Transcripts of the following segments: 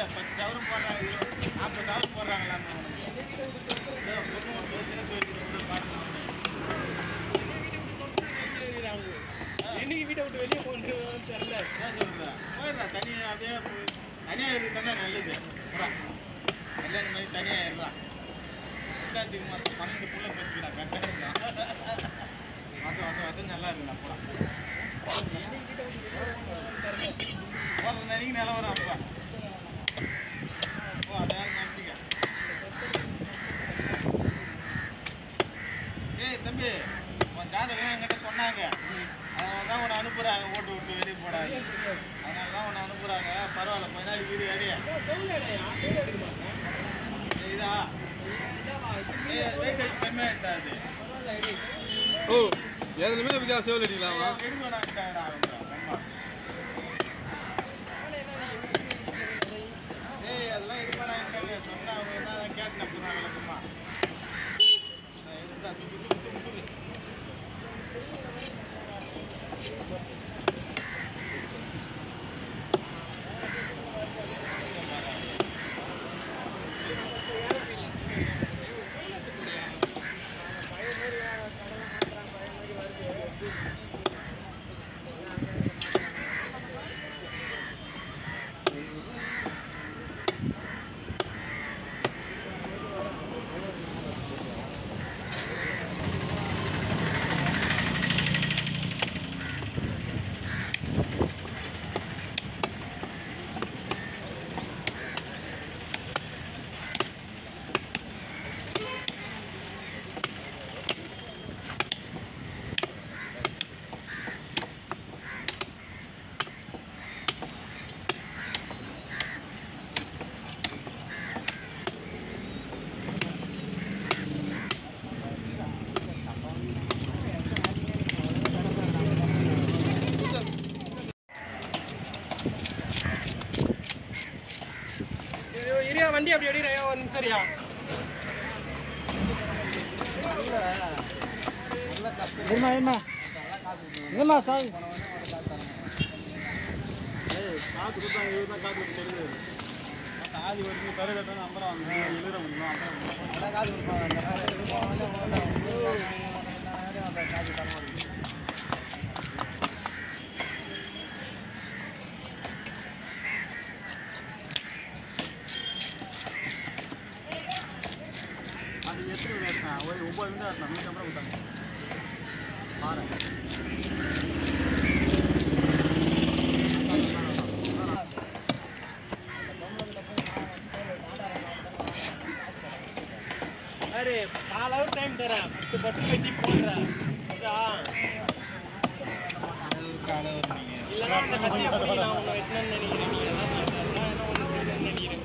பத்து சவரம் போடுறாங்க நாற்பது சவரம் போடுறாங்களா சின்ன கோயில் பார்த்து என்னைக்கு வீட்டை விட்டு வெளியே போகணும்னு தெரியல என்ன சொல்றேன் போயிடுறா தனியாக அப்படியே போய் தனியாக இருக்கிறது நல்லது புறா கல்யாணம் பண்ணி தனியாக இருறான் ரெண்டாயிரத்துக்கு மாதம் பன்னெண்டு புள்ள பெற்றுக்கிறான் கரெக்டாக மாதம் மாதம் மாதம் நல்லா இருக்குண்ணா புறா போகிற நினைக்கு நிலவரம் அப்பா ஓ அதான் நினச்சிக்க ஏய் தம்பி உன் ஜாதகம் என்கிட்ட சொன்னாங்க அதனால தான் உன்னை அனுப்புகிறாங்க ஓட்டு விட்டு வெளியே போடாது அதனால தான் உன்னை அனுப்புகிறாங்க பரவாயில்ல கொஞ்ச நாளைக்கு வீடு அடியா இதா ஏய் வெயிட்டேஜ் கம்மியாகிட்டா அது ஓ எதுலையுமே விக்கா சேவல் அடிக்கலாமா எடுக்க வேணாம்ட்டாடா அவங்க அம்மா ஏய் அதெல்லாம் இது பண்ணாங்க சொன்னா அவங்க என்ன கேட்டு நம்புறாங்க சும்மா இருந்தா துப்பு துப்பு துப்பு துப்பு ஐயோ, இரியா வண்டி அப்படி அடிக்கிறேன் ஒரு நிமிஷம் சரியா இருமா இருமா இருமா சாய் ஏய் காத்து கொடுத்தாங்க இவர் தான் காத்து கொடுத்து தெரியுது ஆதி வரைக்கும் தர கட்டணும் அப்புறம் வந்து எழுத முடியும் அப்புறம் அது எத்தனை வேணும் ஒரு ஒம்பது இருந்தால் ஆட்டணும் நூற்றி ஐம்பது விட்டாங்க பாரு அரே கால் ஹவர் டைம் தரேன் பத்து பட்டு கட்டி போடுறேன் அதா காலை ஒரு நீங்கள் இல்லைன்னா அந்த கத்தி அப்படி நான் உன்னை வெட்டணும்னு நினைக்கிறேன் நீ எல்லாம் நான் என்ன ஒன்று செய்யணும்னு நினைக்கிறேன்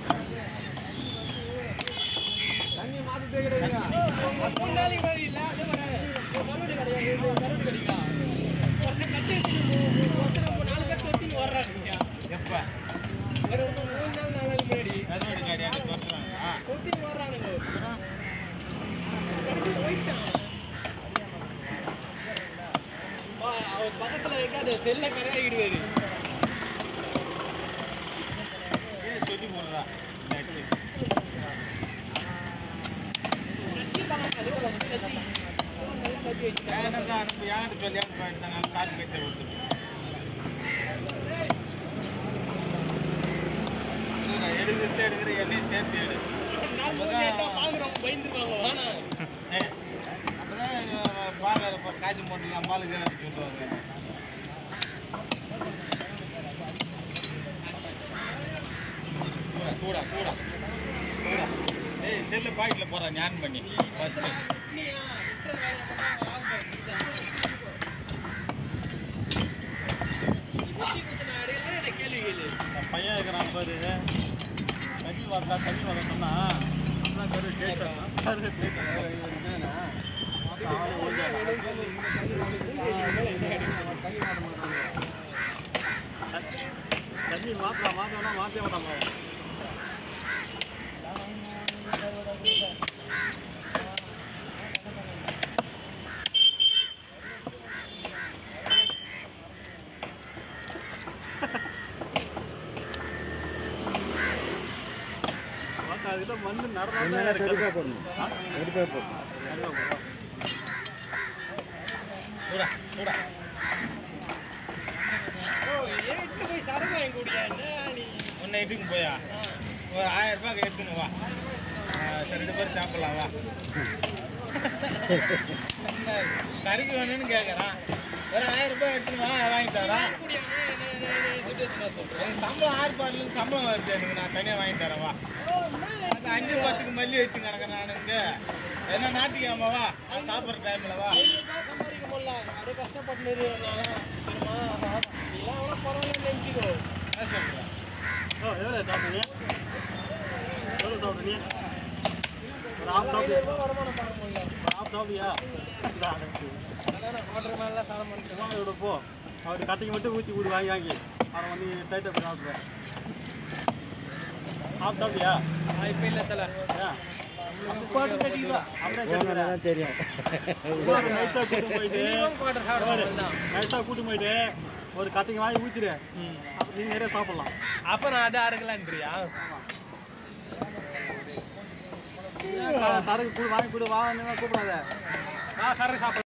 தண்ணி மாத்திட்டே கிடையாது மூணு நாளைக்கு வழி இல்லை அது வராது கருவடி கிடையாது இது கருவடி கிடைக்கா ஒருத்தர் கட்டி வச்சுட்டு ஒருத்தர் ஒரு நாலு பேர் தொட்டின்னு வர்றாங்க எப்போ ஒரு மூணு நாள் நாலு நாள் முன்னாடி கருவாடி காரியாக தோற்றுறாங்க தொட்டின்னு வர்றானுங்க கட்டி போயிட்டான் ஆ, அவர் பக்கத்துல இருக்காது செல்ல கரையாகிடுவாரு ஏன் சொல்லி போடுறா நெட்டு கட்டி பார்க்காது கட்டி கட்டி வச்சுட்டேன் யார்கிட்ட தான் அனுப்பு யார்கிட்ட சொல்லி அனுப்பிட்டாங்க காட்டு கட்ட கொடுத்துட்டு எடுக்கிறது எடுக்கிற எண்ணெயும் சேர்த்து எடு நாலு மூணு கேட்டா பாக்குறவங்க பயந்துருவாங்க வேணாம் ஏய், அப்பதான் பாக்குற இப்போ காய்ச்சி போட்டுலாம் பாலுக்கு சொல்லுவாங்க கூடா கூடா கூடா ஏய் செல்லு பாக்கெட்டில் போடுறேன் ஞான் பண்ணி ஃபஸ்ட்டு கேள்வி கேளு பையன் இருக்கிறான் பாரு தண்ணி வரல தண்ணி வர சொன்னா அப்பதான் கரு கேட்கணும் கரு கேட்கணும் ஆளு தண்ணி மாத்தலாம் மாத்தலாம் மாற்றே மாட்டாங்க மண்ணு நடந்தா இருக்கு போடணும் எடுப்பே போடணும் சூடா சூடா ஓ ஏட்டு போய் சரக்கு வாங்கி குடியா என்ன நீ ஒன்று இதுக்கு போயா ஒரு ஆயிரம் ரூபாய்க்கு எடுத்துன்னு வா ஆ, சரி ரெண்டு பேரும் சாப்பிடலாம் வா என்ன, சரக்கு வேணும்னு கேட்குறான் ஒரு ஆயிரம் ரூபாய் எடுத்துன்னு வா வாங்கி தரேன் குடியா சுட்டு நான் சொல்றேன் எனக்கு சம்பளம் ஆறு பாட்டில் சம்பளம் வருது எனக்கு நான் தனியாக வாங்கி தரேன் வா ஓ என்ன அது அஞ்சு பத்துக்கு மல்லி வச்சு கிடக்கிறேன் நான் இங்கே என்ன நாட்டுக்காம வா நான் சாப்பிட்ற டைமில் வா ஐநூறுபா சம்பாதிக்க முடியல அப்படியே கஷ்டப்பட்டு தெரியுமா நீலாம் அவ்வளோ பரவாயில்ல நினச்சிக்கோ என்ன சொல்கிறேன் எவ்வளோ சாப்பிட்டீங்க எவ்வளோ சாப்பிட்டீங்க ஒரு ஆஃப் சாப்பிட்டு ஐநூறுபா வருமானம் பார்க்க முடியல ஒரு ஆஃப் சாப்பிட்டியா அதெல்லாம் ஹோட்டல் மேலாம் சாப்பிட மாட்டேன் இதோட போ அவர் கட்டிக்கு மட்டும் ஊற்றி கூடு வாங்கி வாங்கி அவரை வந்து டைட்டாக போய் சாப்பிடுவேன் ஆஃப் சாப்பிட்டியா இப்போ இல்லை தலை ஏன் போட்டு கட்டிக்கலாம் அப்படியே கட்டிக்கிறேன் தான் தெரியும் நைஸாக கூட்டு போயிட்டு குவார்டர் சாப்பிட தான் நைஸாக கூட்டு போயிட்டு ஒரு கட்டிங்க வாங்கி ஊற்றிடு அப்போ நீங்கள் நிறைய சாப்பிட்லாம் அப்போ நான் அதை அறுக்கலான்றியா சரக்கு கூட வாங்கி கொடு வாங்க கூப்பிடாத நான் சரக்கு சாப்பிட